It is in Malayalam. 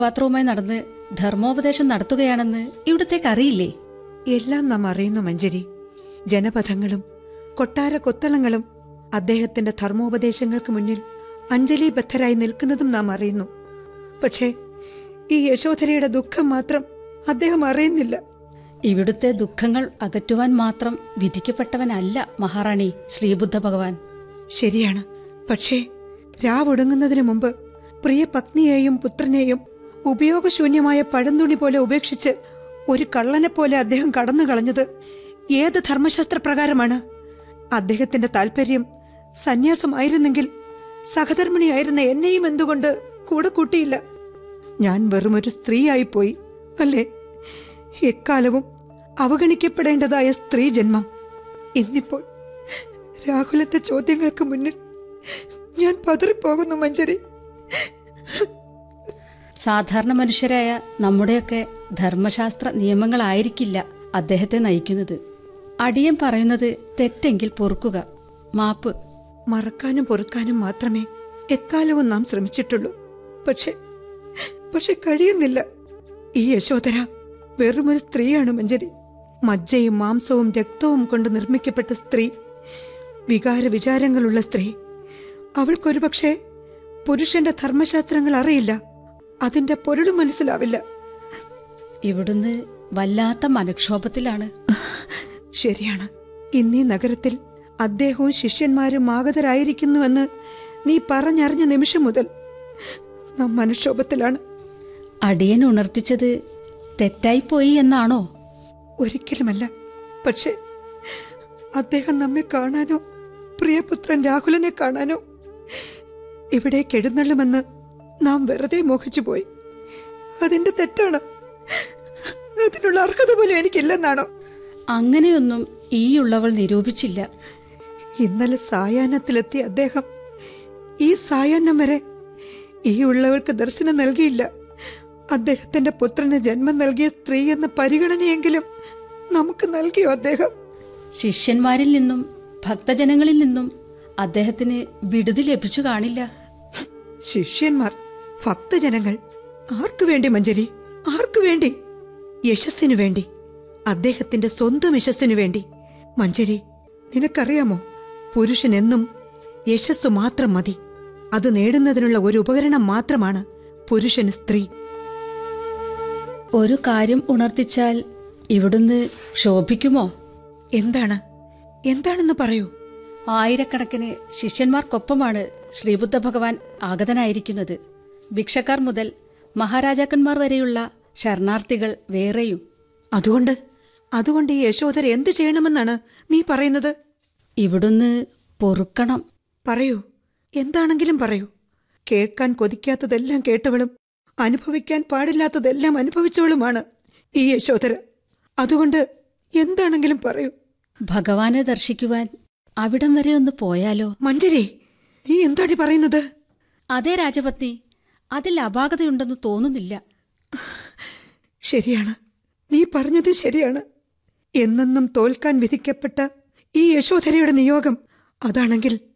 പാത്രവുമായി നടന്ന് ധർമ്മോപദേശം നടത്തുകയാണെന്ന് ഇവിടത്തേക്ക് അറിയില്ലേ എല്ലാം നാം അറിയുന്നു മഞ്ജരി ജനപഥങ്ങളും കൊട്ടാര കൊത്തളങ്ങളും അദ്ദേഹത്തിന്റെ ധർമ്മോപദേശങ്ങൾക്ക് മുന്നിൽ അഞ്ജലിബദ്ധരായി നിൽക്കുന്നതും നാം അറിയുന്നു പക്ഷേ ഈ യശോധരയുടെ ദുഃഖം മാത്രം അദ്ദേഹം അറിയുന്നില്ല ഇവിടുത്തെ ദുഃഖങ്ങൾ അകറ്റുവാൻ മാത്രം വിധിക്കപ്പെട്ടവനല്ല മഹാറാണി ശ്രീബുദ്ധ ഭഗവാൻ ശരിയാണ് പക്ഷേ രാവൊടുങ്ങുന്നതിനു മുമ്പ് പ്രിയ പത്നിയെയും പുത്രനെയും ഉപയോഗശൂന്യമായ പഴന്തുണി പോലെ ഉപേക്ഷിച്ച് ഒരു കള്ളനെ പോലെ അദ്ദേഹം കടന്നു കളഞ്ഞത് ഏത് ധർമ്മശാസ്ത്ര പ്രകാരമാണ് അദ്ദേഹത്തിന്റെ താല്പര്യം സന്യാസമായിരുന്നെങ്കിൽ സഹധർമ്മിണിയായിരുന്ന എന്നെയും എന്തുകൊണ്ട് കൂടെ കൂട്ടിയില്ല ഞാൻ വെറുമൊരു സ്ത്രീയായിപ്പോയി അല്ലേ എക്കാലവും അവഗണിക്കപ്പെടേണ്ടതായ സ്ത്രീ ജന്മം ഇന്നിപ്പോൾ രാഹുലന്റെ ചോദ്യങ്ങൾക്ക് മുന്നിൽ ഞാൻ പതറിപ്പോകുന്നു മഞ്ജരി സാധാരണ മനുഷ്യരായ നമ്മുടെയൊക്കെ ധർമ്മശാസ്ത്ര നിയമങ്ങളായിരിക്കില്ല അദ്ദേഹത്തെ നയിക്കുന്നത് അടിയൻ പറയുന്നത് തെറ്റെങ്കിൽ പൊറുക്കുക മാപ്പ് മറക്കാനും പൊറുക്കാനും മാത്രമേ എക്കാലവും നാം ശ്രമിച്ചിട്ടുള്ളൂ പക്ഷെ പക്ഷെ കഴിയുന്നില്ല ഈ യശോധര വെറുമൊരു സ്ത്രീയാണ് മഞ്ജരി മജ്ജയും മാംസവും രക്തവും കൊണ്ട് നിർമ്മിക്കപ്പെട്ട സ്ത്രീ വികാര വിചാരങ്ങളുള്ള സ്ത്രീ അവൾക്കൊരു പക്ഷേ പുരുഷന്റെ ധർമ്മശാസ്ത്രങ്ങൾ അറിയില്ല അതിന്റെ പൊരുളും മനസ്സിലാവില്ല ഇവിടുന്ന് വല്ലാത്ത മനക്ഷോഭത്തിലാണ് ശരിയാണ് ഇന്നീ നഗരത്തിൽ അദ്ദേഹവും ശിഷ്യന്മാരും ആഗതരായിരിക്കുന്നുവെന്ന് നീ പറഞ്ഞറിഞ്ഞ നിമിഷം മുതൽ നാം മനുക്ഷോഭത്തിലാണ് അടിയൻ ഉണർത്തിച്ചത് തെറ്റായിപ്പോയി എന്നാണോ ഒരിക്കലുമല്ല പക്ഷേ അദ്ദേഹം നമ്മെ കാണാനോ പ്രിയപുത്രൻ രാഹുലനെ കാണാനോ ഇവിടേക്ക് എഴുന്നള്ളുമെന്ന് നാം വെറുതെ മോഹിച്ചു പോയി അതിന്റെ തെറ്റാണ് അതിനുള്ള അർഹത പോലും എനിക്കില്ലെന്നാണോ അങ്ങനെയൊന്നും ഈയുള്ളവൾ നിരൂപിച്ചില്ല ഇന്നലെ സായാഹ്നത്തിലെത്തിയ അദ്ദേഹം ഈ സായാഹ്നം വരെ ഈ ഉള്ളവൾക്ക് ദർശനം നൽകിയില്ല അദ്ദേഹത്തിന്റെ പുത്രന് ജന്മം നൽകിയ സ്ത്രീ എന്ന പരിഗണനയെങ്കിലും നമുക്ക് നൽകിയോ അദ്ദേഹം ശിഷ്യന്മാരിൽ നിന്നും ഭക്തജനങ്ങളിൽ നിന്നും അദ്ദേഹത്തിന് വിടുതി ലഭിച്ചു കാണില്ല ശിഷ്യന്മാർ ഭക്തജനങ്ങൾ ആർക്കു വേണ്ടി മഞ്ജരി ആർക്കു വേണ്ടി യശസ്സിനു വേണ്ടി അദ്ദേഹത്തിന്റെ സ്വന്തം യശസ്സിനു വേണ്ടി മഞ്ജരി നിനക്കറിയാമോ പുരുഷൻ എന്നും യശസ്സു മാത്രം മതി അത് നേടുന്നതിനുള്ള ഒരു ഉപകരണം മാത്രമാണ് പുരുഷന് സ്ത്രീ ഒരു കാര്യം ഉണർത്തിച്ചാൽ ഇവിടുന്ന് ശോഭിക്കുമോ എന്താണ് എന്താണെന്ന് പറയൂ ആയിരക്കണക്കിന് ശിഷ്യന്മാർക്കൊപ്പമാണ് ശ്രീബുദ്ധ ഭഗവാൻ ആഗതനായിരിക്കുന്നത് ഭിക്ഷക്കാർ മുതൽ മഹാരാജാക്കന്മാർ വരെയുള്ള ശരണാർത്ഥികൾ വേറെയും അതുകൊണ്ട് അതുകൊണ്ട് ഈ യശോധര എന്ത് ചെയ്യണമെന്നാണ് നീ പറയുന്നത് ഇവിടുന്ന് പൊറുക്കണം പറയൂ എന്താണെങ്കിലും പറയൂ കേൾക്കാൻ കൊതിക്കാത്തതെല്ലാം കേട്ടവളും അനുഭവിക്കാൻ പാടില്ലാത്തതെല്ലാം അനുഭവിച്ചവളുമാണ് ഈ യശോധര അതുകൊണ്ട് എന്താണെങ്കിലും പറയൂ ഭഗവാനെ ദർശിക്കുവാൻ അവിടം വരെ ഒന്ന് പോയാലോ മഞ്ജരി നീ എന്താണ് ഈ പറയുന്നത് അതേ രാജപത്നി അതിൽ അപാകതയുണ്ടെന്ന് തോന്നുന്നില്ല ശരിയാണ് നീ പറഞ്ഞത് ശരിയാണ് എന്നെന്നും തോൽക്കാൻ വിധിക്കപ്പെട്ട ഈ യശോധരയുടെ നിയോഗം അതാണെങ്കിൽ